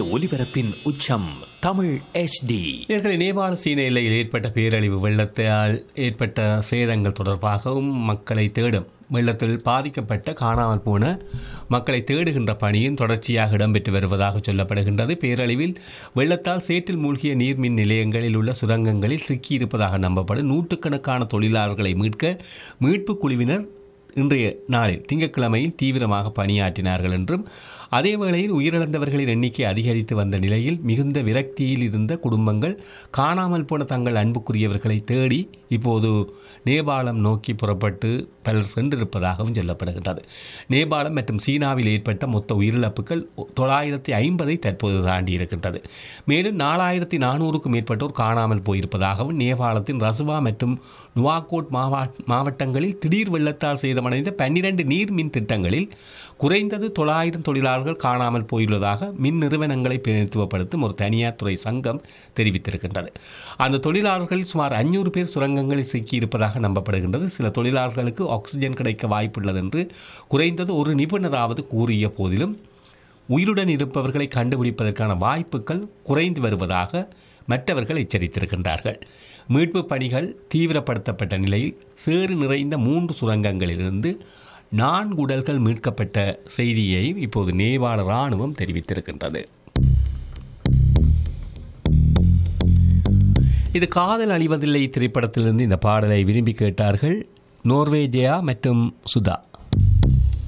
ஒலிபரப்பின் உச்சம் தமிழ் HD நேர்களை நேபாள சீன எல்லையில் ஏற்பட்ட பேரழிவு வெள்ளத்தால் ஏற்பட்ட சேதங்கள் தொடர்பாகவும் மக்களை தேடும் வெள்ளத்தில் பாதிக்கப்பட்ட காணாமல் போன மக்களை தேடுகின்ற பணியும் தொடர்ச்சியாக இடம்பெற்று வருவதாக சொல்லப்படுகின்றது பேரழிவில் வெள்ளத்தால் சேற்றில் மூழ்கிய நீர்மின் நிலையங்களில் உள்ள சுரங்கங்களில் சிக்கியிருப்பதாக நம்பப்படும் நூற்றுக்கணக்கான தொழிலாளர்களை மீட்க மீட்பு குழுவினர் இன்றைய நாளில் திங்கட்கிழமையில் தீவிரமாக பணியாற்றினார்கள் என்றும் அதே வேளையில் உயிரிழந்தவர்களின் எண்ணிக்கை அதிகரித்து வந்த நிலையில் மிகுந்த விரக்தியில் இருந்த குடும்பங்கள் காணாமல் போன தங்கள் அன்புக்குரியவர்களை தேடி இப்போது நேபாளம் நோக்கி புறப்பட்டு பலர் சென்றிருப்பதாகவும் சொல்லப்படுகின்றது நேபாளம் மற்றும் சீனாவில் ஏற்பட்ட மொத்த உயிரிழப்புகள் தொள்ளாயிரத்தி ஐம்பதை தற்போது தாண்டி இருக்கின்றது மேலும் நாலாயிரத்தி நானூறுக்கும் மேற்பட்டோர் காணாமல் போயிருப்பதாகவும் நேபாளத்தின் ரசுவா மற்றும் நுவாகோட் மாவா மாவட்டங்களில் திடீர் வெள்ளத்தால் சேதமடைந்த பன்னிரண்டு நீர் மின் திட்டங்களில் குறைந்தது தொள்ளாயிரம் தொழிலாளர்கள் காணாமல் போயுள்ளதாக மின் நிறுவனங்களை பிரதிநிதித்துவப்படுத்தும் ஒரு தனியார் துறை சங்கம் தெரிவித்திருக்கின்றது அந்த தொழிலாளர்கள் சுமார் அஞ்சூறு பேர் சுரங்கங்களில் சிக்கியிருப்பதாக நம்பப்படுகின்றது சில தொழிலாளர்களுக்கு ஆக்சிஜன் கிடைக்க வாய்ப்புள்ளது என்று குறைந்தது ஒரு நிபுணராவது கூறிய போதிலும் உயிருடன் இருப்பவர்களை கண்டுபிடிப்பதற்கான வாய்ப்புகள் குறைந்து வருவதாக மற்றவர்கள் எச்சரித்திருக்கின்றார்கள் மீட்பு பணிகள் தீவிரப்படுத்தப்பட்ட நிலையில் சேறு நிறைந்த மூன்று சுரங்கங்களிலிருந்து நான்கு உடல்கள் மீட்கப்பட்ட செய்தியை இப்போது நேபாள இராணுவம் தெரிவித்திருக்கின்றது இது காதல் அழிவதில்லை திரைப்படத்திலிருந்து இந்த பாடலை விரும்பி கேட்டார்கள் நோர்வேஜியா மற்றும் சுதா